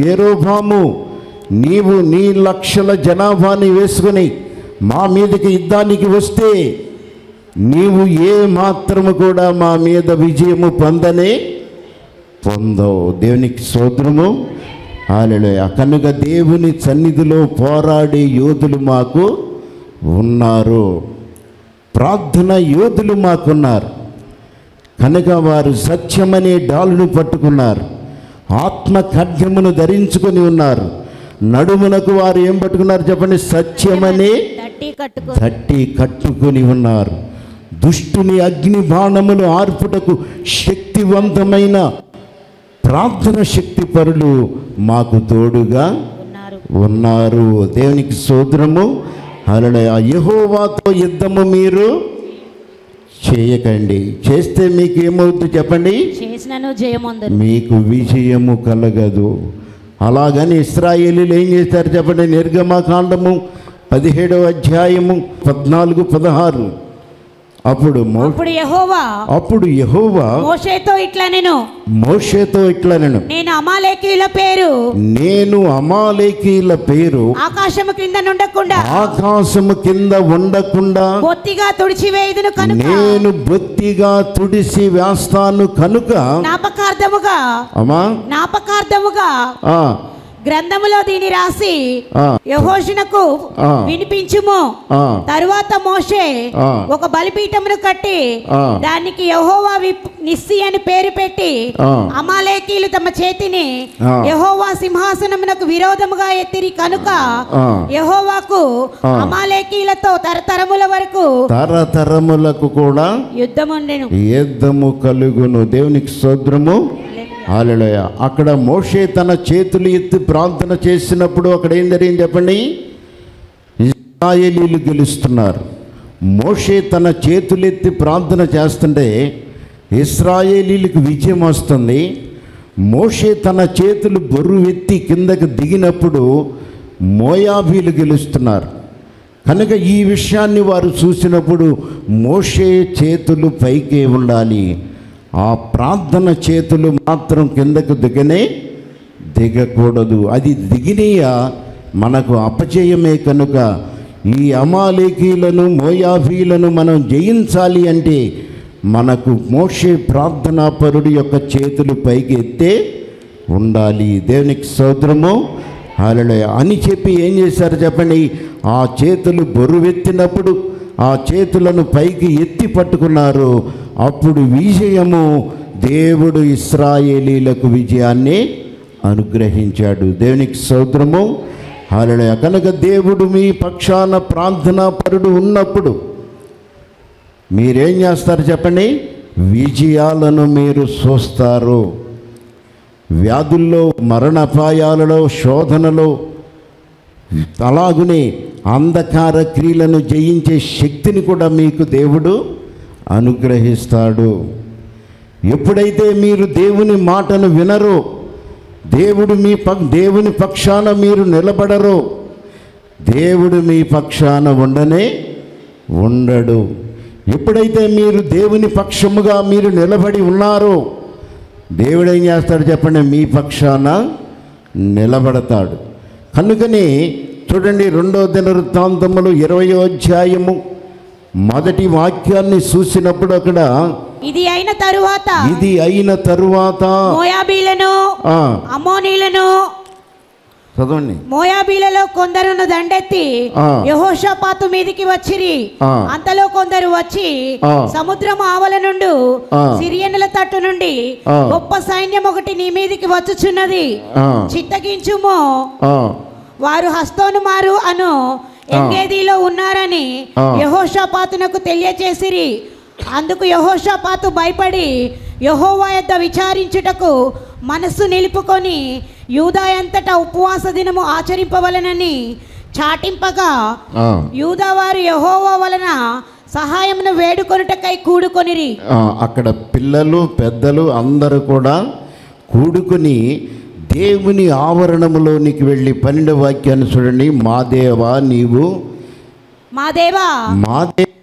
ఏరోభాము నీవు నీ లక్షల జనాభాని వేసుకుని మా మీదకి యుద్ధానికి వస్తే నీవు ఏ మాత్రము కూడా మా మీద విజయము పొందనే పొందవు దేవునికి సోదరము హాలెలూయ కనుక దేవుని సన్నిధిలో పోరాడే యోధులు మాకు ఉన్నారు ప్రార్థన యోధులు మాకున్నారు కనుక వారు సత్యమనే డాలును పట్టుకున్నారు ఆత్మ ఖడ్గమును ధరించుకొని ఉన్నారు నడుమునకు వారు ఏం పట్టుకున్నారు చెప్పండి సత్యమనే తట్టి కట్టుకో తట్టి కట్టుకొని ఉన్నారు దుష్టుని అగ్ని బాణములు ఆర్పుటకు శక్తివంతమైన ప్రార్థన శక్తి పరులు మాకు తోడుగా ఉన్నారు ఉన్నారు దేవునికి సోదరము అలా యహోవాతో యుద్ధము మీరు చేయకండి చేస్తే మీకు ఏమవుతుంది చెప్పండి చేసినను జయముందరు మీకు విజయము కలగదు అలాగని ఇస్రాయేలీలు ఏం చేస్తారు చెప్పండి నిర్గమకాండము పదిహేడవ అధ్యాయము పద్నాలుగు పదహారు అప్పుడు మో అప్పుడు యెహోవా అప్పుడు యహోవా మోషేతో ఇట్లా నేను మోషేతో ఇట్లా నేను నేను అమాలేకీయుల పేరు నేను అమాలేకీల పేరు ఆకాశము క్రింద నుండకుండా ఆకాశము కింద ఉండకుండా బొత్తిగా తుడిచివేయుదును కనుక నేను బొత్తిగా తుడిసి వేస్తాను కనుక జ్ఞాపకార్థముగా అమ్మా జ్ఞాపకార్థముగా ఆ, గ్రంథములో దీని రాసి ఆ, యహోషునకు ఆ. వినిపించుము ఆ, తరువాత మోషే ఆ. ఒక బలిపీఠమును కట్టి ఆ. దానికి యహోవా విప్- నిస్సి అని పేరు పెట్టి ఆ. అమాలేకీలు తమ చేతిని ఆ. యహోవా సింహాసనమునకు విరోధముగా ఎత్తిరి కనుక ఆ. యహోవాకు ఆ. అమాలేకీలతో తరతరముల వరకు తరతరములకు కూడా యుద్ధముండెను యుద్ధము కలుగును దేవునికి సోద్రము హాలెలూయ అక్కడ మోషే తన చేతులు ఎత్తి ప్రార్థన చేసినప్పుడు అక్కడ ఏం జరిగింది చెప్పండి ఇస్రాయేలీలు గెలుస్తున్నారు మోషే తన చేతులెత్తి ప్రార్థన చేస్తుంటే ఇస్రాయేలీలకు విజయం వస్తుంది మోషే తన చేతులు బొర్రువెత్తి కిందకు దిగినప్పుడు మోయాబీలు గెలుస్తున్నారు కనుక ఈ విషయాన్ని వారు చూసినప్పుడు మోషే చేతులు పైకే ఉండాలి ఆ ప్రార్థన చేతులు మాత్రం కిందకు దిగనే దిగకూడదు అది దిగినయా మనకు అపజయమే కనుక ఈ అమాలేకీలను మోయాబీలను మనం జయించాలి అంటే మనకు మోషే ప్రార్థనాపరుడి యొక్క చేతులు పైకి ఎత్తే ఉండాలి దేవునికి సోదరము హాలే అని చెప్పి ఏం చేశారు చెప్పండి ఆ చేతులు బొరువెత్తినప్పుడు ఆ చేతులను పైకి ఎత్తి పట్టుకున్నారు అప్పుడు విజయము దేవుడు ఇస్రాయేలీలకు విజయాన్ని అనుగ్రహించాడు దేవునికి సోదరము హాలే కనుక దేవుడు మీ పక్షాన ప్రార్థనా పరుడు ఉన్నప్పుడు మీరేం చేస్తారు చెప్పండి విజయాలను మీరు చూస్తారు వ్యాధుల్లో మరణపాయాలలో శోధనలో అలాగునే అంధకార క్రియలను జయించే శక్తిని కూడా మీకు దేవుడు అనుగ్రహిస్తాడు ఎప్పుడైతే మీరు దేవుని మాటను వినరో దేవుడు మీ పక్ దేవుని పక్షాన మీరు నిలబడరో దేవుడు మీ పక్షాన ఉండనే ఉండడు ఎప్పుడైతే మీరు దేవుని పక్షముగా మీరు నిలబడి ఉన్నారో దేవుడు ఏం చేస్తాడు చెప్పండి మీ పక్షాన నిలబడతాడు కనుకనే చూడండి రెండో దినవృత్తాంతములు ఇరవయో అధ్యాయము మొదటి వాక్యాన్ని చూసినప్పుడు అక్కడ ఇది అయిన తరువాత ఇది అయిన తరువాత మోయాబీలను ఆ, అమోనీలను చదవండి మోయాబీలలో కొందరును దండెత్తి ఆ. యహోషపాతు మీదికి వచ్చిరి ఆ. అంతలో కొందరు వచ్చి ఆ. సముద్రం ఆవల నుండి ఆ. సిరియనుల తట్టు నుండి ఆ. గొప్ప సైన్యం ఒకటి నీ మీదికి వచ్చుచున్నది ఆ, చిత్తగించుము ఆ, వారు హస్తోను మారు అను ఎంగేదిలో ఉన్నారని ఆ. యహోషపాతునకు తెలియచేసిరి అందుకు యహోషపాతు భయపడి యహోవా యొద్ద విచారించుటకు మనస్సు నిలుపుకొని యూదాయంతటా ఉపవాస దినము ఆచరింపవలనని చాటింపగా ఆ, యూదావారు యహోవా వలన సహాయమును వేడుకొనుటకై కూడుకొనిరి ఆ, అక్కడ పిల్లలు పెద్దలు అందరూ కూడా కూడుకుని దేవుని ఆవరణములోనికి వెళ్ళి పన్నెండు వాక్యాన్ని చూడండి మా దేవా నీవు మా దేవా మా దే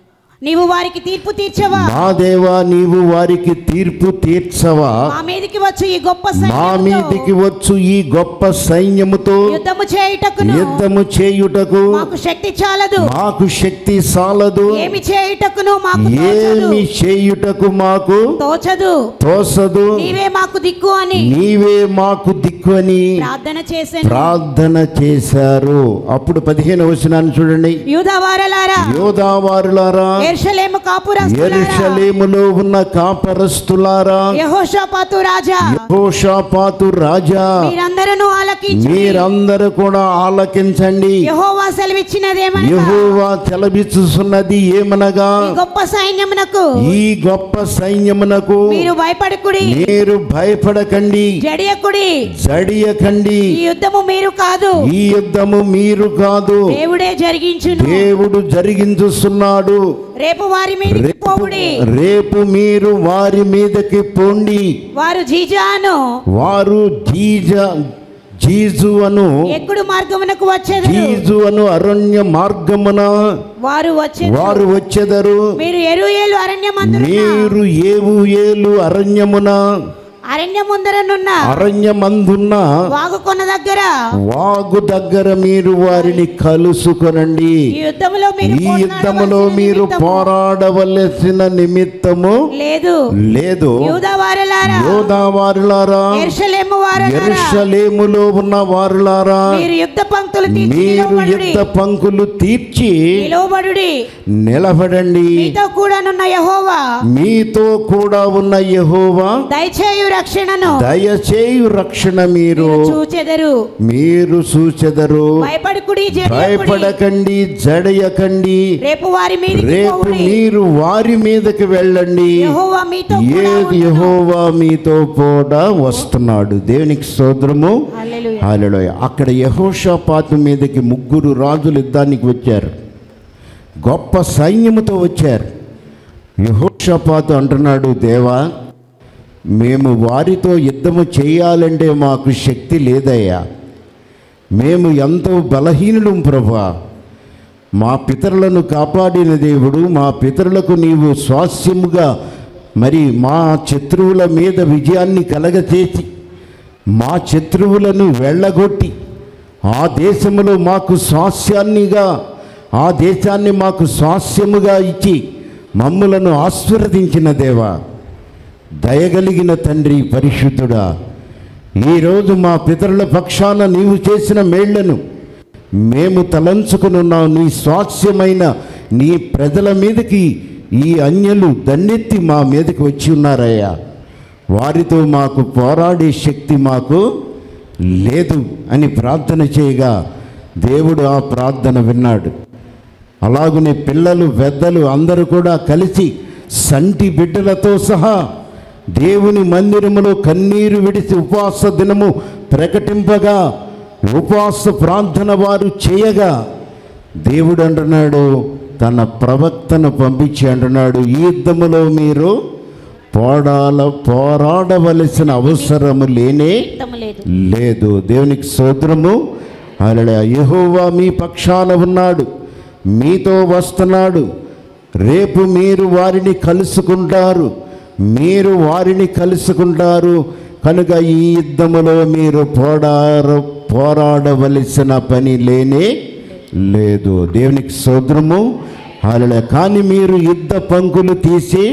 నీవు వారికి తీర్పు తీర్చవా మా దేవా నీవు వారికి తీర్పు తీర్చవా మా మీదికి వచ్చు ఈ గొప్ప మా సైన్యముతో మీదికి వచ్చు ఈ గొప్ప సైన్యముతో యుద్ధము చేయుటకును యుద్ధము చేయుటకు మాకు శక్తి చాలదు మాకు శక్తి సాలదు ఏమి చేయుటకును మాకు తోచదు ఏమి చేయుటకు మాకు తోచదు తోసదు నీవే మాకు దిక్కు అని నీవే మాకు దిక్కు అని ప్రార్థన చేశాను ప్రార్థన చేశారు అప్పుడు పదిహేను వచనాన్ని చూడండి యూదవారలారా యోధావారులారా ఎర్షలేము కాపురస్తులారా ఎరుషలేములో ఉన్న కాపరస్తులారా యెహోషాపాతు రాజా యెహోషాపాతు రాజా మీరందరూ ఆలకించి మీరందరూ కూడా ఆలకించండి యెహోవా సెలవిచ్చినదేమనగా యెహోవా తెలబిచ్చుచున్నది ఏమనగా ఈ గొప్ప సైన్యమునకు ఈ గొప్ప సైన్యమునకు మీరు భయపడకుడి మీరు భయపడకండి జడియకుడి జడియకండి ఈ యుద్ధము మీరు కాదు ఈ యుద్ధము మీరు కాదు దేవుడే జరిగించును దేవుడు జరిగించుస్తున్నాడు రేపు వారి మీదకి రేపు పోవుడి రేపు మీరు వారి మీదకి పొండి వారు జీజాను వారు జీజ జీజు అను ఎక్కుడు మార్గమునకు వచ్చేది జీజు అను అరణ్య మార్గమున వారు వచ్చే వారు వచ్చెదరు మీరు ఎరుయేలు అరణ్యమందున మీరు ఏవు ఏలు అరణ్యమున అరణ్యముందరనున్న అరణ్యమందున్న వాగుకొన్న దగ్గర వాగు దగ్గర మీరు వారిని కలుసుకొనండి ఈ యుద్ధములో మీరు ఈ యుద్ధములో పోరాడవలసిన మీరు నిమిత్తము పోరాడవలసిన నిమిత్తము లేదు లేదు యూదవారలారా యోధావారులారా ఎర్షలేము వారలారా ఎరుషలేములో ఉన్న వారులారా మీరు యుద్ధ పంక్తులు తీర్చి మీరు నిలవబడుడి. యుద్ధ పంకులు తీర్చి నిలవబడుడి నిలబడండి మీతో కూడానున్న యెహోవా మీతో కూడా ఉన్న యెహోవా దయచేయు రక్షణను దయచేయు రక్షణ మీరు మీరు చూచెదరు మీరు సూచెదరు భయపడుకుడి జడియకుడి భయపడకండి జడయకండి రేపు వారి మీదకి రేపు పోవుడి మీరు వారి మీదకి వెళ్ళండి యెహోవా మీతో కూడా ఏది ఉండును. యెహోవా మీతో కూడా వస్తున్నాడు దేవునికి స్తోత్రము హల్లెలూయా. హల్లెలూయా అక్కడ యహోషాపాతు మీదకి ముగ్గురు రాజులు యుద్ధానికి వచ్చారు గొప్ప సైన్యముతో వచ్చారు యహోషాపాతు అంటున్నాడు దేవా మేము వారితో యుద్ధము చేయాలంటే మాకు శక్తి లేదయ్యా మేము ఎంతో బలహీనులం ప్రభా మా పితరులను కాపాడిన దేవుడు మా పితరులకు నీవు స్వాస్యముగా మరి మా శత్రువుల మీద విజయాన్ని కలగచేసి మా శత్రువులను వెళ్ళగొట్టి ఆ దేశములో మాకు స్వాస్యాన్నిగా ఆ దేశాన్ని మాకు స్వాస్యముగా ఇచ్చి మమ్ములను ఆశీర్వదించిన దేవా దయగలిగిన తండ్రి పరిశుద్ధుడా ఈరోజు మా పితరుల పక్షాన నీవు చేసిన మేళ్లను మేము తలంచుకునున్నాం నీ స్వాస్యమైన నీ ప్రజల మీదకి ఈ అన్యులు దన్నెత్తి మా మీదకి వచ్చి ఉన్నారయ్యా వారితో మాకు పోరాడే శక్తి మాకు లేదు అని ప్రార్థన చేయగా దేవుడు ఆ ప్రార్థన విన్నాడు అలాగునే పిల్లలు పెద్దలు అందరూ కూడా కలిసి సంటి బిడ్డలతో సహా దేవుని మందిరములో కన్నీరు విడిచి ఉపవాస దినము ప్రకటింపగా ఉపవాస ప్రార్థన వారు చేయగా దేవుడు అంటున్నాడు తన ప్రవక్తను పంపించి అంటున్నాడు ఈ యుద్ధములో మీరు పోరాడ పోరాడవలసిన అవసరము లేనే చిత్తము లేదు లేదు దేవునికి సోదరము అలా యెహోవా మీ పక్షాన ఉన్నాడు మీతో వస్తున్నాడు రేపు మీరు వారిని కలుసుకుంటారు మీరు వారిని కలుసుకుంటారు కనుక ఈ యుద్ధములో మీరు పోరాడ పోరాడవలసిన పని లేనే లేదు దేవునికి సోదరము అలా కానీ మీరు యుద్ధ పంకులు తీసి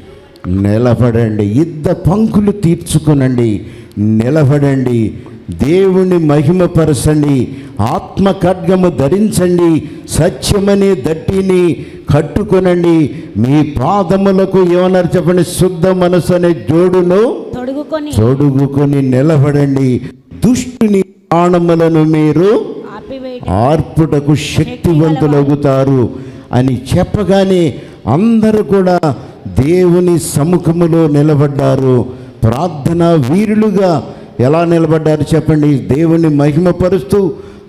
నిలబడండి యుద్ధ పంకులు తీర్చుకునండి నిలబడండి దేవుని మహిమపరచండి ఆత్మ ఖడ్గము ధరించండి సత్యమనే దట్టిని కట్టుకొనండి మీ పాదములకు ఏమన్నారు చెప్పండి శుద్ధ మనసు అనే జోడును తొడుగుకొని తొడుగుకొని నిలబడండి దుష్టుని ప్రాణములను మీరు ఆర్పివేయడం ఆర్పుటకు శక్తివంతులవుతారు అని చెప్పగానే అందరూ కూడా దేవుని సముఖములో నిలబడ్డారు ప్రార్థన వీరులుగా ఎలా నిలబడ్డారు చెప్పండి దేవుని మహిమపరుస్తూ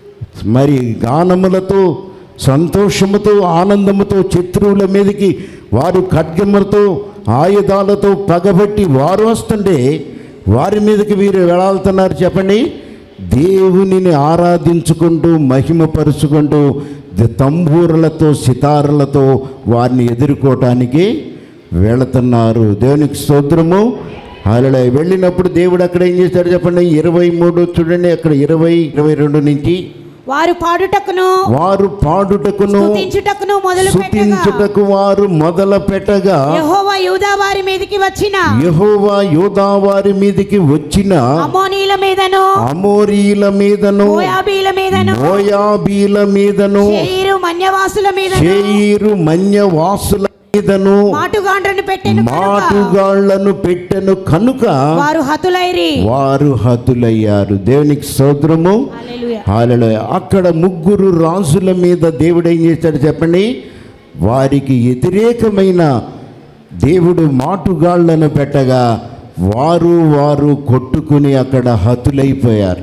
మరి గానములతో సంతోషముతో ఆనందముతో శత్రువుల మీదకి వారు ఖడ్గములతో ఆయుధాలతో పగబట్టి వారు వస్తుంటే వారి మీదకి వీరు వెళాలుతున్నారు చెప్పండి దేవునిని ఆరాధించుకుంటూ మహిమపరుచుకుంటూ ద- తంబూరలతో సితారులతో వారిని ఎదుర్కోవటానికి వెళుతున్నారు దేవునికి స్తోత్రము అలా వెళ్ళినప్పుడు దేవుడు అక్కడ ఏం చేశాడు చెప్పండి ఇరవై మూడు చూడండి అక్కడ ఇరవై ఇరవై రెండు నుంచి వారు పాడుటకును వారు పాడుటకును స్తుతించుటకును మొదలు పెట్టగా స్తుతించుటకు వారు మొదల పెట్టగా యెహోవా యూదా వారి మీదకి వచ్చిన యెహోవా యోధా వారి మీదకి వచ్చిన అమోనీల మీదను అమోరీల మీదను మోయాబీల మీదను మోయాబీల మీదను శేయిరు మన్యవాసుల మీదను చేయిరు మన్యవాసుల మీదను మాటుగాండ్రను పెట్టెను కనుక మాటుగాళ్లను పెట్టెను కనుక వారు హతులైరి వారు హతులయ్యారు దేవునికి స్తోత్రము హల్లెలూయా. హల్లెలూయా. అక్కడ ముగ్గురు రాజుల మీద దేవుడు ఏం చేశాడు చెప్పండి వారికి వ్యతిరేకమైన దేవుడు మాటుగాళ్లను పెట్టగా వారు వారు కొట్టుకుని అక్కడ హతులైపోయారు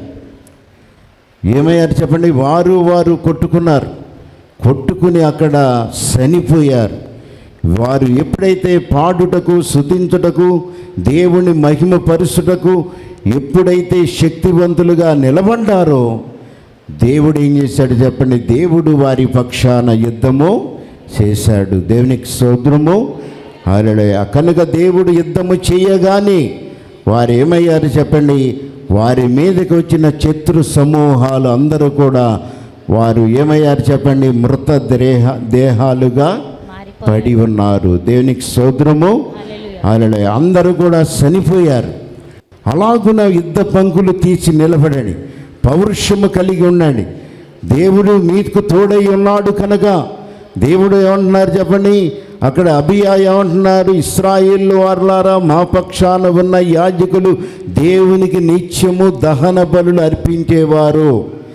ఏమయ్యారు చెప్పండి వారు వారు కొట్టుకున్నారు కొట్టుకుని అక్కడ చనిపోయారు వారు ఎప్పుడైతే పాడుటకు శుతించుటకు దేవుని మహిమపరుచుటకు ఎప్పుడైతే శక్తివంతులుగా నిలబడ్డారో దేవుడు ఏం చేశాడు చెప్పండి దేవుడు వారి పక్షాన యుద్ధము చేశాడు దేవునికి సోద్రము అలడయ కనుక దేవుడు యుద్ధము చేయగానే వారు ఏమయ్యారు చెప్పండి వారి మీదకి వచ్చిన శత్రు సమూహాలు అందరూ కూడా వారు ఏమయ్యారు చెప్పండి మృత దేహ దేహాలుగా పడి ఉన్నారు దేవునికి సోదరము అలా అందరూ కూడా చనిపోయారు అలాగున యుద్ధ పంకులు తీసి నిలబడండి పౌరుషము కలిగి ఉండండి దేవుడు మీకు తోడై ఉన్నాడు కనుక దేవుడు ఏమంటున్నారు చెప్పండి అక్కడ అభియా ఏమంటున్నారు ఇస్రాయేల్ వార్లారా మా పక్షాన ఉన్న యాజకులు దేవునికి నిత్యము దహన బలులు అర్పించేవారు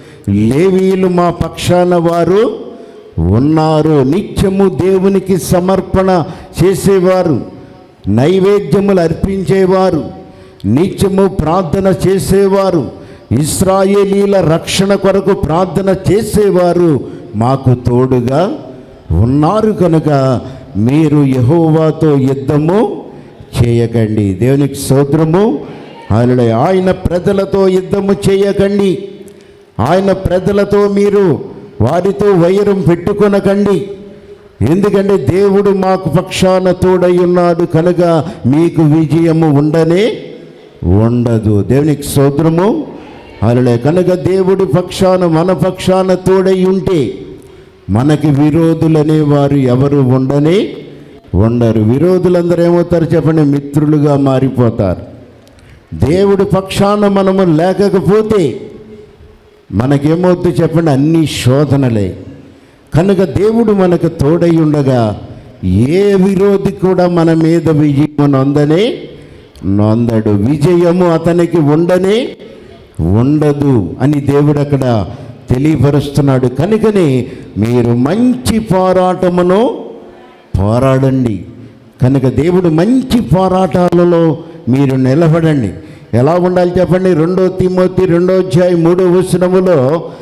లేవీలు మా పక్షాన వారు ఉన్నారు నిత్యము దేవునికి సమర్పణ చేసేవారు నైవేద్యములు అర్పించేవారు నిత్యము ప్రార్థన చేసేవారు ఇస్రాయేలీల రక్షణ కొరకు ప్రార్థన చేసేవారు మాకు తోడుగా ఉన్నారు కనుక మీరు యహోవాతో యుద్ధము చేయకండి దేవునికి స్తోత్రము ఆయన ఆయన ప్రజలతో యుద్ధము చేయకండి ఆయన ప్రజలతో మీరు వారితో వైరం పెట్టుకొనకండి ఎందుకంటే దేవుడు మాకు పక్షాన తోడై ఉన్నాడు కనుక మీకు విజయము ఉండనే ఉండదు దేవునికి సోదరము అలలే కనుక దేవుడి పక్షాన మన పక్షాన తోడై ఉంటే మనకి విరోధులనే వారు ఎవరు ఉండనే ఉండరు విరోధులందరూ ఏమవుతారు చెప్పండి మిత్రులుగా మారిపోతారు దేవుడి పక్షాన మనము లేకపోతే మనకేమవుతుంది చెప్పండి అన్ని శోధనలే కనుక దేవుడు మనకు తోడై ఉండగా ఏ విరోధి కూడా మన మీద విజయము నొందనే నొందడు విజయము అతనికి ఉండనే ఉండదు అని దేవుడు అక్కడ తెలియపరుస్తున్నాడు కనుకనే మీరు మంచి పోరాటమును పోరాడండి కనుక దేవుడు మంచి పోరాటాలలో మీరు నిలబడండి ఎలా ఉండాలి చెప్పండి రెండో తిమోతి రెండో అధ్యాయం మూడో వచనములో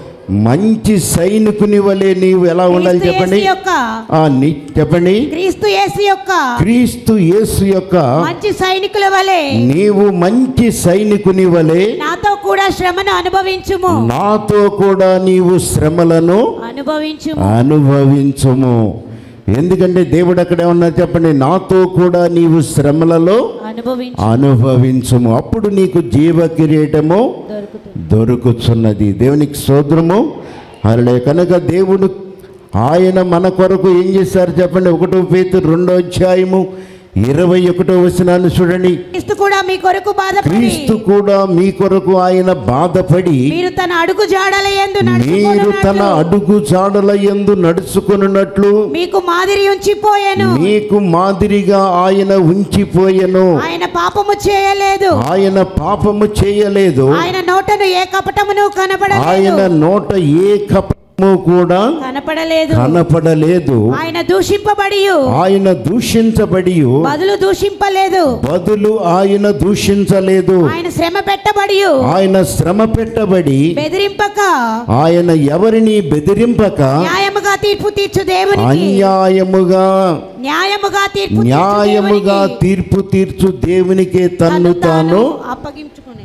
మంచి సైనికుని వలె నీవు ఎలా ఉండాలి క్రీస్తు చెప్పండి యేసు యొక్క ఆ నీ చెప్పండి క్రీస్తు యేసు యొక్క క్రీస్తు యేసు యొక్క మంచి సైనికుల వలె నీవు మంచి సైనికుని వలె నాతో కూడా శ్రమను అనుభవించుము నాతో కూడా నీవు శ్రమలను అనుభవించుము అనుభవించుము ఎందుకంటే దేవుడు అక్కడ ఏమన్నా చెప్పండి నాతో కూడా నీవు శ్రమలలో అనుభవించు అనుభవించుము అప్పుడు నీకు జీవ కిరీటము దొరుకుతుంది దొరుకుతున్నది దేవునికి సోదరము అలా కనుక దేవుడు ఆయన మన కొరకు ఏం చేశారు చెప్పండి ఒకటో పేతు రెండో అధ్యాయము ఇరవై ఒకటో వచనాన్ని చూడండి క్రీస్తు కూడా మీ కొరకు బాధపడి క్రీస్తు కూడా మీ కొరకు ఆయన బాధపడి మీరు తన అడుగు జాడల యందు మీరు తన నడుచుకొనున్నట్లు అడుగు జాడల యందు నడుచుకున్నట్లు మీకు మాదిరి ఉంచిపోయాను మీకు మాదిరిగా ఆయన ఉంచిపోయెను ఆయన పాపము చేయలేదు ఆయన పాపము చేయలేదు ఆయన నోటను ఏ కపటమును కనపడలేదు ఆయన నోట ఏ కపము కూడా కనపడలేదు కనపడలేదు ఆయన దూషింపబడి ఆయన దూషించబడి బదులు దూషింపలేదు బదులు ఆయన దూషించలేదు ఆయన శ్రమ పెట్టబడి ఆయన శ్రమ పెట్టబడి బెదిరింపక ఆయన ఎవరిని బెదిరింపక న్యాయముగా తీర్పు తీర్చు దేవునికి అన్యాయముగా న్యాయముగా తీర్పు తీర్చు న్యాయముగా దేవునికి తీర్పు తీర్చు దేవునికే తన్ను తన్ను తాను అప్పగించుకుని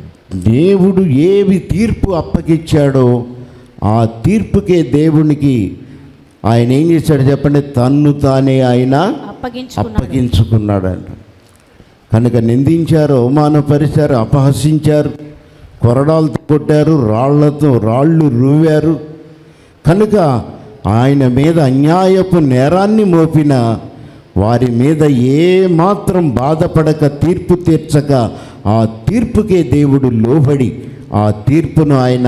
దేవుడు ఏవి తీర్పు అప్పగిచ్చాడో ఆ తీర్పుకే దేవునికి ఆయన ఏం చేశాడు చెప్పండి తన్ను తానే ఆయన అప్పగించుకున్నాడు అప్పగించుకున్నాడంట కనుక నిందించారు అవమానపరిచారు అపహసించారు కొరడాలతో కొట్టారు రాళ్లతో రాళ్ళు రువ్వారు కనుక ఆయన మీద అన్యాయపు నేరాన్ని మోపిన వారి మీద ఏ మాత్రం బాధపడక తీర్పు తీర్చక ఆ తీర్పుకే దేవుడు లోబడి ఆ తీర్పును ఆయన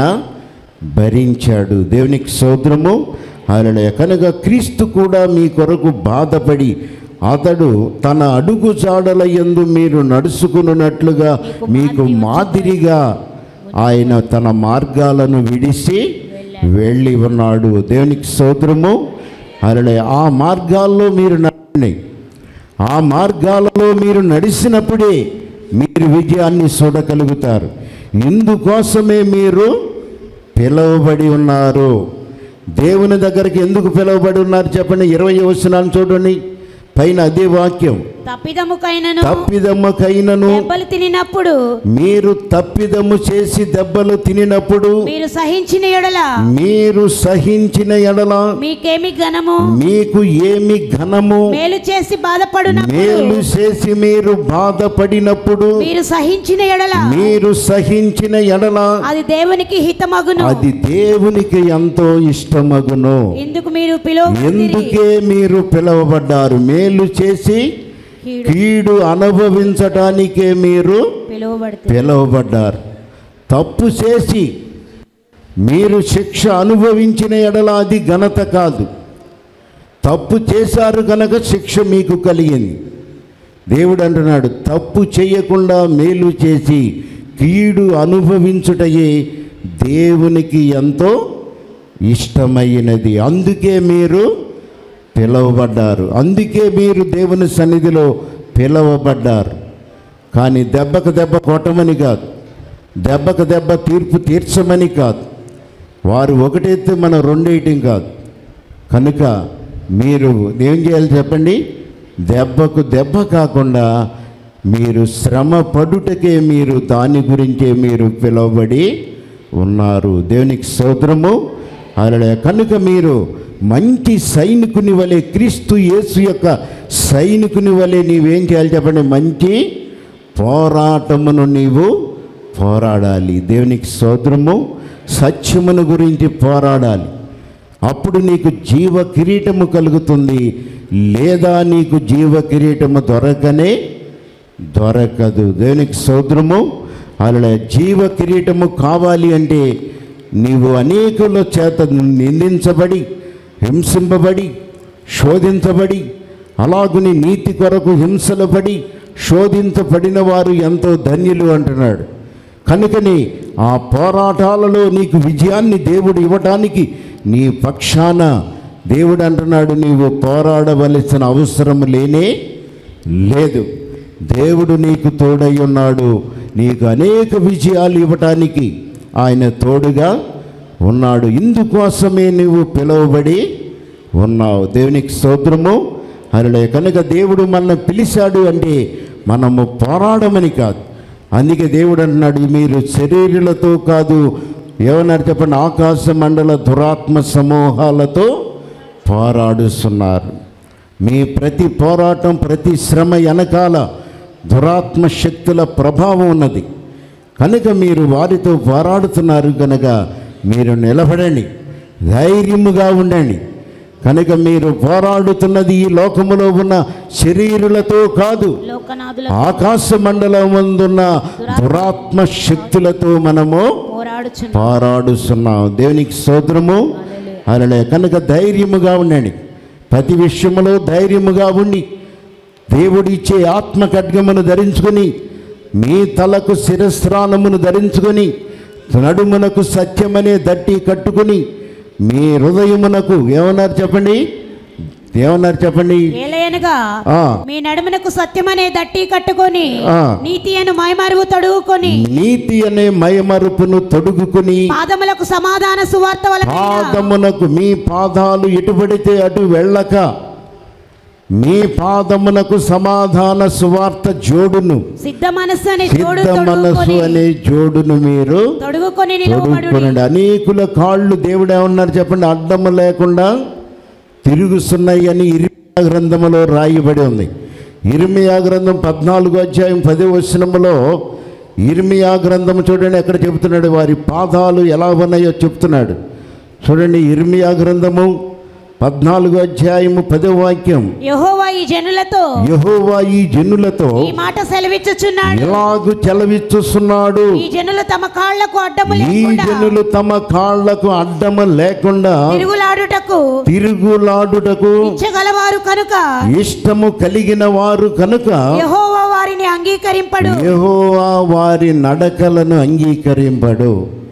భరించాడు దేవునికి సోదరము ఆయన కనుక క్రీస్తు కూడా మీ కొరకు బాధపడి అతడు తన అడుగు జాడల యందు మీరు నడుచుకున్నట్లుగా మీకు మాదిరిగా ఆయన తన మార్గాలను విడిసి వెళ్ళి ఉన్నాడు దేవునికి సోదరము అరలే ఆ మార్గాల్లో మీరు నడండి ఆ మార్గాలలో మీరు నడిచినప్పుడే మీరు విజయాన్ని చూడగలుగుతారు ఇందుకోసమే మీరు పిలువబడి ఉన్నారు దేవుని దగ్గరికి ఎందుకు పిలువబడి ఉన్నారు చెప్పండి ఇరవై వచనాలు చూడండి పైన అదే వాక్యం తప్పిదముకైనను తప్పిదమ్మకైనను దెబ్బలు తినినప్పుడు మీరు తప్పిదము చేసి దెబ్బలు తినినప్పుడు మీరు సహించిన ఎడల మీరు సహించిన ఎడల మీకేమి ఘనము మీకు ఏమి ఘనము మేలు చేసి బాధపడునప్పుడు మేలు చేసి మీరు బాధపడినప్పుడు మీరు సహించిన ఎడల మీరు సహించిన ఎడల అది దేవునికి హితమగును అది దేవునికి ఎంతో ఇష్టమగును ఎందుకు మీరు పిలువ ఎందుకే మీరు పిలువబడ్డారు మేలు చేసి కీడు అనుభవించటానికే మీరు పిలువబడితే పిలువబడ్డారు తప్పు చేసి మీరు శిక్ష అనుభవించిన ఎడల అది ఘనత కాదు తప్పు చేశారు కనుక శిక్ష మీకు కలిగింది దేవుడు అంటున్నాడు తప్పు చేయకుండా మేలు చేసి కీడు అనుభవించుటయే దేవునికి ఎంతో ఇష్టమైనది అందుకే మీరు పిలువబడ్డారు అందుకే మీరు దేవుని సన్నిధిలో పిలువబడ్డారు కానీ దెబ్బకు దెబ్బ కొట్టమని కాదు దెబ్బకు దెబ్బ తీర్పు తీర్చమని కాదు వారు ఒకటైతే మనం రెండేయటం కాదు కనుక మీరు ఏం చేయాలి చెప్పండి దెబ్బకు దెబ్బ కాకుండా మీరు శ్రమ పడుటకే మీరు దాని గురించే మీరు పిలువబడి ఉన్నారు దేవునికి సోదరము అలా కనుక మీరు మంచి సైనికుని వలె క్రీస్తు యేసు యొక్క సైనికుని వలె నీవేం చేయాలి చెప్పండి మంచి పోరాటమును నీవు పోరాడాలి దేవునికి సోదరము సత్యమును గురించి పోరాడాలి అప్పుడు నీకు జీవ కిరీటము కలుగుతుంది లేదా నీకు జీవ కిరీటము దొరకనే దొరకదు దేవునికి సోదరము అలా జీవ కిరీటము కావాలి అంటే నీవు అనేకుల చేత నిందించబడి హింసింపబడి శోధించబడి అలాగుని నీతి కొరకు హింసలు పడి శోధించబడిన వారు ఎంతో ధన్యులు అంటున్నాడు కనుకని ఆ పోరాటాలలో నీకు విజయాన్ని దేవుడు ఇవ్వటానికి నీ పక్షాన దేవుడు అంటున్నాడు నీవు పోరాడవలసిన అవసరం లేనే లేదు దేవుడు నీకు తోడై ఉన్నాడు నీకు అనేక విజయాలు ఇవ్వటానికి ఆయన తోడుగా ఉన్నాడు ఇందుకోసమే నువ్వు పిలువబడి ఉన్నావు దేవునికి స్తోత్రము అలా కనుక దేవుడు మన పిలిచాడు అంటే మనము పోరాడమని కాదు అందుకే దేవుడు అంటున్నాడు మీరు శరీరులతో కాదు ఏమన్నారు చెప్పండి ఆకాశ మండల దురాత్మ సమూహాలతో పోరాడుస్తున్నారు మీ ప్రతి పోరాటం ప్రతి శ్రమ వెనకాల దురాత్మ శక్తుల ప్రభావం ఉన్నది కనుక మీరు వారితో పోరాడుతున్నారు కనుక మీరు నిలబడండి ధైర్యముగా ఉండండి కనుక మీరు పోరాడుతున్నది ఈ లోకములో ఉన్న శరీరులతో కాదు లోకనాథుల ఆకాశ మండలం ముందున్న దురాత్మ శక్తులతో మనము పోరాడుచున్న పోరాడుస్తున్నాం దేవునికి సోదరము అలలే కనుక ధైర్యముగా ఉండండి ప్రతి విషయములో ధైర్యముగా ఉండి దేవుడిచ్చే ఆత్మ ఖడ్గమును ధరించుకొని మీ తలకు శిరస్త్రాణమును ధరించుకొని నడుమునకు సత్యమనే దట్టి కట్టుకొని మీ హృదయమునకు ఏమన్నారు చెప్పండి ఏమన్నారు చెప్పండి ఏలయనగా ఆ. మీ నడుమునకు సత్యమనే దట్టి కట్టుకొని ఆ. నీతి అను మాయమరువు తొడుగుకొని నీతి అనే మయమరుపును తొడుగుకొని పాదములకు సమాధాన సువార్త వలన పాదమునకు మీ పాదాలు ఎటుపడితే అటు వెళ్ళక మీ పాదమునకు సమాధాన సువార్త జోడును సిద్ధ మనస్సు అనే జోడు సిద్ధ మనస్సు తొడుగుకొని అనే జోడును మీరు తొడుగుకొని నిలువబడు తొడుక్కొనండి అనేకుల కాళ్ళు దేవుడు ఏమన్నారు చెప్పండి అడ్డము లేకుండా తిరుగుతున్నాయి అని ఇర్మియా గ్రంథములో రాయబడి ఉంది ఇర్మియా గ్రంథం పద్నాలుగో అధ్యాయం పదో వచనములో ఇర్మియా గ్రంథం చూడండి ఎక్కడ చెబుతున్నాడు వారి పాదాలు ఎలా ఉన్నాయో చెప్తున్నాడు చూడండి ఇర్మియా గ్రంథము పద్నాలుగో అధ్యాయము పదో వాక్యం యెహోవా ఈ జనులతో యెహోవా ఈ జనులతో ఈ మాట సెలవిచ్చుచున్నాడు ఎలాగు చెలవిచ్చుస్తున్నాడు ఈ జనులు తమ కాళ్లకు అడ్డము ఈ లేకుండా జనులు తమ కాళ్లకు అడ్డము లేకుండా తిరుగులాడుటకు తిరుగులాడుటకు ఇచ్చగలవారు కనుక ఇష్టము కలిగిన వారు కనుక యెహోవా వారిని అంగీకరింపడు యెహోవా వారి నడకలను అంగీకరింపడు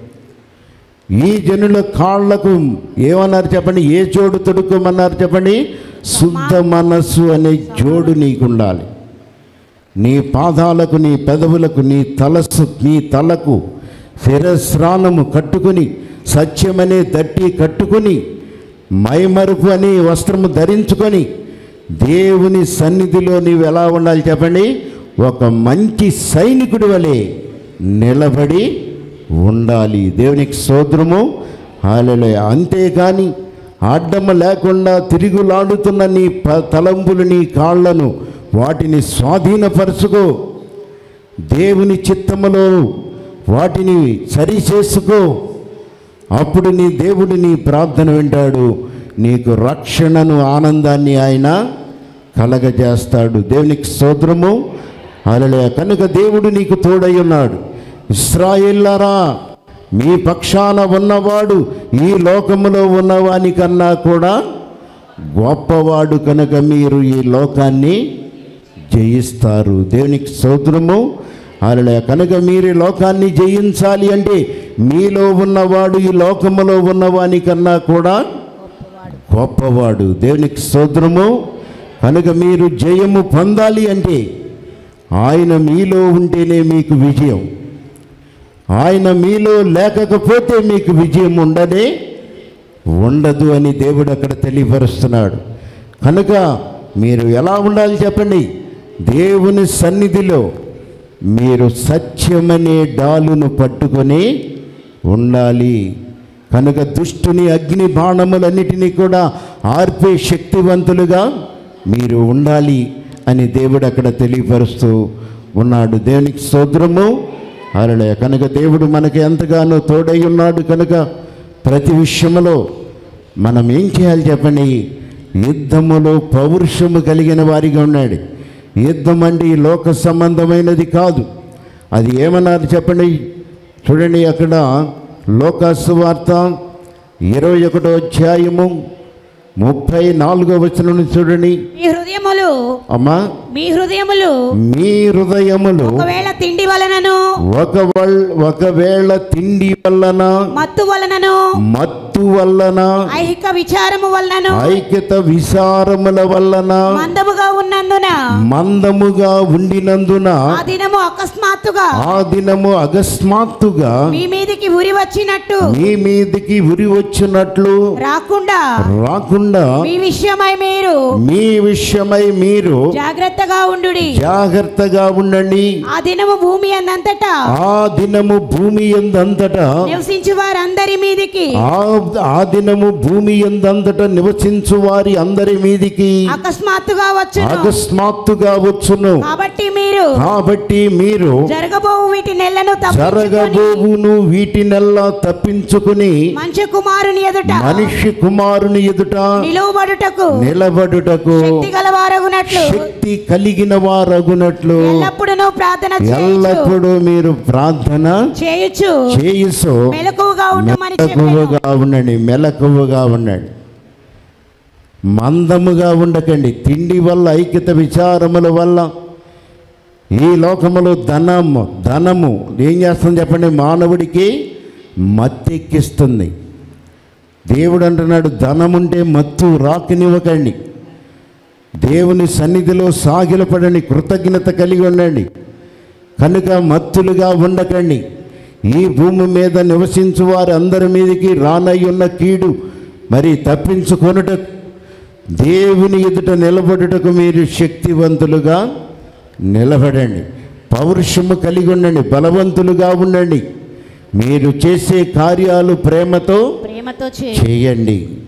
ఈ జనుల కాళ్లకు ఏమన్నారు చెప్పండి ఏ జోడు తొడుకోమన్నారు చెప్పండి శుద్ధ మనస్సు అనే జోడు నీకుండాలి నీ పాదాలకు నీ పెదవులకు నీ తలస్సు నీ తలకు శిరస్నానము కట్టుకుని సత్యమనే దట్టి కట్టుకుని మైమరుపు అనే వస్త్రము ధరించుకొని దేవుని సన్నిధిలో నీవు ఎలా ఉండాలి చెప్పండి ఒక మంచి సైనికుడి వలె నిలబడి ఉండాలి దేవునికి సోదరము హాలలే అంతేకాని అడ్డము లేకుండా తిరుగులాడుతున్న నీ ప తలంపులు నీ కాళ్ళను వాటిని స్వాధీనపరచుకో దేవుని చిత్తములో వాటిని సరి చేసుకో అప్పుడు నీ దేవుడు నీ ప్రార్థన వింటాడు నీకు రక్షణను ఆనందాన్ని ఆయన కలగజేస్తాడు దేవునికి స్తోత్రము అలలే కనుక దేవుడు నీకు తోడై ఉన్నాడు ఇస్రాయిల్లారా మీ పక్షాన ఉన్నవాడు ఈ లోకములో ఉన్నవానికన్నా కూడా గొప్పవాడు కనుక మీరు ఈ లోకాన్ని జయిస్తారు దేవునికి స్తోత్రము అలా కనుక మీరు ఈ లోకాన్ని జయించాలి అంటే మీలో ఉన్నవాడు ఈ లోకములో ఉన్నవానికన్నా కూడా గొప్పవాడు దేవునికి స్తోత్రము కనుక మీరు జయము పొందాలి అంటే ఆయన మీలో ఉంటేనే మీకు విజయం ఆయన మీలో లేకపోతే మీకు విజయం ఉండనే ఉండదు అని దేవుడు అక్కడ తెలియపరుస్తున్నాడు కనుక మీరు ఎలా ఉండాలి చెప్పండి దేవుని సన్నిధిలో మీరు సత్యమనే డాలును పట్టుకొని ఉండాలి కనుక దుష్టుని అగ్ని బాణములన్నిటినీ కూడా ఆర్పే శక్తివంతులుగా మీరు ఉండాలి అని దేవుడు అక్కడ తెలియపరుస్తూ ఉన్నాడు దేవునికి స్తోత్రము అరలే కనుక దేవుడు మనకి ఎంతగానో తోడై ఉన్నాడు కనుక ప్రతి విషయంలో మనం ఏం చేయాలి చెప్పండి యుద్ధములో పౌరుషము కలిగిన వారిగా ఉన్నాడు యుద్ధం అంటే ఈ లోక సంబంధమైనది కాదు అది ఏమన్నారు చెప్పండి చూడండి అక్కడ లోకాసు వార్త ఇరవై ఒకటో అధ్యాయము ముప్పై నాలుగో వచనం నుంచి చూడండి మీ హృదయములు అమ్మా మీ హృదయములు మీ హృదయములు ఒకవేళ తిండి వలనను ఒక వల్- ఒకవేళ తిండి వల్లన మత్తు వలనను మత్తు వల్లన ఐహిక విచారము వలనను ఐక్యత విసారముల వల్లన మందముగా ఉన్నందున మందముగా ఉండినందున ఆ దినము అకస్మాత్తుగా ఆ దినము అకస్మాత్తుగా మీ మీదికి ఉరి వచ్చినట్టు మీ మీదికి ఉరి వచ్చినట్లు రాకుండా రాకుండా మీ విషయమై మీరు మీ విషయమై మీరు జాగ్రత్తగా ఉండుడి జాగ్రత్తగా ఉండండి ఆ దినము భూమి అందంతటా ఆ దినము భూమి ఎందంతటా నివసించు వారందరి మీదికి ఆ ఆ దినము భూమి ఎందంతట నివసించు వారి అందరి మీదికి అకస్మాత్తుగా వచ్చును అకస్మాత్తుగా వచ్చును కాబట్టి మీరు కాబట్టి మీరు జరగబోవు వీటి నెలను తప్పించుకొని జరగబోవును వీటినెల్లా తప్పించుకుని మనుష్య కుమారుని ఎదుట మనిషి కుమారుని ఎదుట నిలువబడుటకు నిలబడుటకు శక్తి గలవారగునట్లు శక్తి కలిగిన వారగునట్లు ఎల్లప్పుడూ ప్రార్థన చేయొచ్చు ఎల్లప్పుడూ మీరు ప్రార్థన చేయొచ్చు చేయిసు మెలకువగా ఉండమని చెప్పాను మెలకువగా ఉండండి మెలకువగా ఉండండి మందముగా ఉండకండి తిండి వల్ల ఐక్యత విచారముల వల్ల ఈ లోకములో ధనము ధనము ఏం చేస్తుంది చెప్పండి మానవుడికి మత్తెక్కిస్తుంది దేవుడు అంటున్నాడు ధనముంటే మత్తు రాకనివ్వకండి దేవుని సన్నిధిలో సాగిలపడండి కృతజ్ఞత కలిగి ఉండండి కనుక మత్తులుగా ఉండకండి ఈ భూమి మీద నివసించు వారి అందరి మీదకి రానయ్యున్న కీడు మరి తప్పించుకొనుట దేవుని ఎదుట నిలబడుటకు మీరు శక్తివంతులుగా నిలబడండి పౌరుషము కలిగి ఉండండి బలవంతులుగా ఉండండి మీరు చేసే కార్యాలు ప్రేమతో ప్రేమతో చేయి చేయండి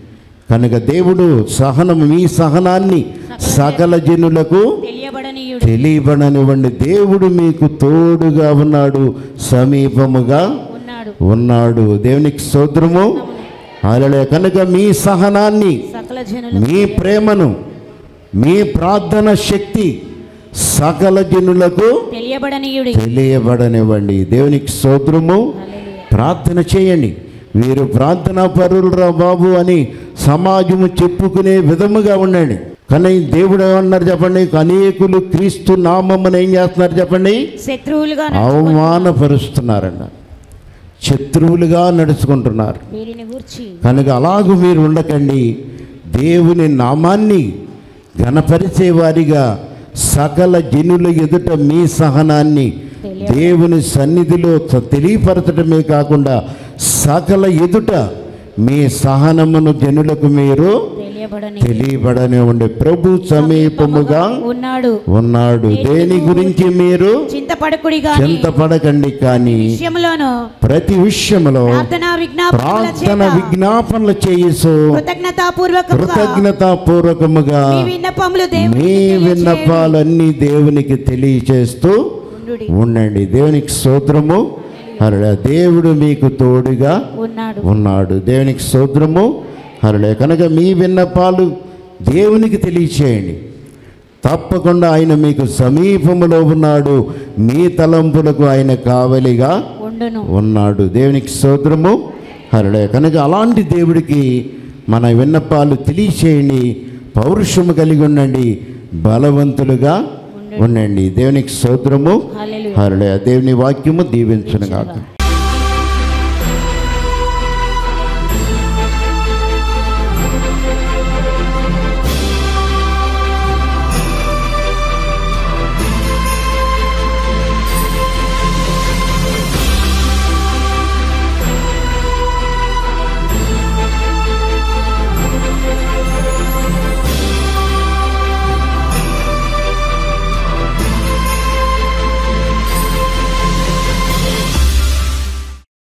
కనుక దేవుడు సహనం మీ సహనాన్ని సకల జనులకు తెలియబడనీయుడు తెలియబడనివ్వండి దేవుడు మీకు తోడుగా ఉన్నాడు సమీపముగా ఉన్నాడు ఉన్నాడు దేవునికి స్తోత్రము అలలే కనుక మీ సహనాన్ని సకల జనులు మీ ప్రేమను మీ ప్రార్థన శక్తి సకల జనులకు తెలియబడనీయుడి తెలియబడనివ్వండి దేవునికి స్తోత్రము ప్రార్థన చేయండి వీరు ప్రార్థనా పరులరా బాబు అని సమాజము చెప్పుకునే విధముగా ఉండండి కానీ దేవుడు ఏమన్నారు చెప్పండి అనేకులు క్రీస్తు నామమ్మని ఏం చేస్తున్నారు చెప్పండి శత్రువులుగా అవమానపరుస్తున్నారంట శత్రువులుగా నడుచుకుంటున్నారు వీరిని గూర్చి కనుక అలాగూ మీరు ఉండకండి దేవుని నామాన్ని ఘనపరిచేవారిగా సకల జనుల ఎదుట మీ సహనాన్ని దేవుని సన్నిధిలో త- తెలియపరచడమే కాకుండా సకల ఎదుట మీ సహనమును జనులకు మీరు తెలియబడని తెలియబడనివ్వండి ప్రభు సమీపముగా ఉన్నాడు ఉన్నాడు దేని గురించి మీరు చింతపడకుడి గాని చింతపడకండి కానీ విషయంలోను ప్రతి విషయంలో ప్రార్థన విజ్ఞాపనల ప్రార్థన చేత విజ్ఞాపనలు చేయిసు కృతజ్ఞతాపూర్వకముగా కృతజ్ఞతాపూర్వకముగా మీ విన్నపములు మీ దేవునికి విన్నపాలన్నీ దేవునికి తెలియచేస్తూ ఉండుడి. ఉండండి దేవునికి స్తోత్రము హరళ దేవుడు మీకు తోడుగా ఉన్నాడు ఉన్నాడు దేవునికి స్తోత్రము హరళ కనుక మీ విన్నపాలు దేవునికి తెలియచేయండి తప్పకుండా ఆయన మీకు సమీపములో ఉన్నాడు మీ తలంపులకు ఆయన కావలిగా ఉండును ఉన్నాడు దేవునికి స్తోత్రము హరడే కనుక అలాంటి దేవుడికి మన విన్నపాలు తెలియచేయండి పౌరుషము కలిగి ఉండండి బలవంతులుగా ఉండండి దేవునికి స్తోత్రము హల్లెలూయా హరడే దేవుని వాక్యము దీవించునుగాక